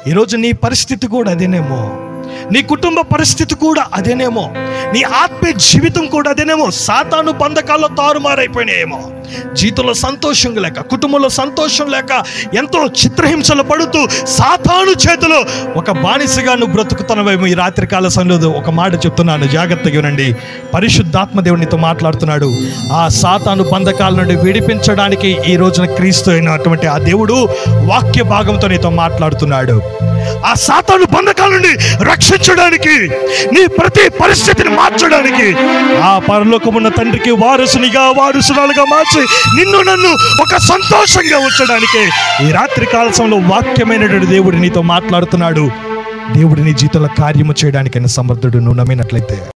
ఈరోజు నీ పరిస్థితి కూడా అదేనేమో నీ కుటుంబ పరిస్థితి కూడా అదేనేమో నీ ఆత్మీయ జీవితం కూడా అదేనేమో సాతాను బంధకాల్లో తారుమారైపోయినాయేమో జీవితంలో సంతోషం లేక కుటుంబంలో సంతోషం లేక ఎంతో చిత్రహింసలు పడుతూ సాతాను చేతిలో ఒక బానిసగా నువ్వు బ్రతుకుతున్నవేమో ఈ రాత్రికాల సమయంలో ఒక మాట చెప్తున్నాను జాగ్రత్తగా వినండి పరిశుద్ధాత్మ దేవునితో మాట్లాడుతున్నాడు ఆ సాతాను బంధకాల నుండి విడిపించడానికి ఈ రోజున క్రీస్తు అయినటువంటి ఆ దేవుడు వాక్య భాగంతో నీతో మాట్లాడుతున్నాడు ఆ సాతాను బంధకాల నుండి రక్షించడానికి నీ ప్రతి పరిస్థితిని మార్చడానికి ఆ పరలోకమున్న తండ్రికి వారసునిగా వారసురాలుగా మార్చి నిన్ను నన్ను ఒక సంతోషంగా ఉంచడానికి ఈ రాత్రి కాలశంలో వాక్యమైనటువంటి దేవుడు నీతో మాట్లాడుతున్నాడు దేవుడు నీ జీవితంలో కార్యము చేయడానికైనా సమర్థుడు నువ్వు నమ్మినట్లయితే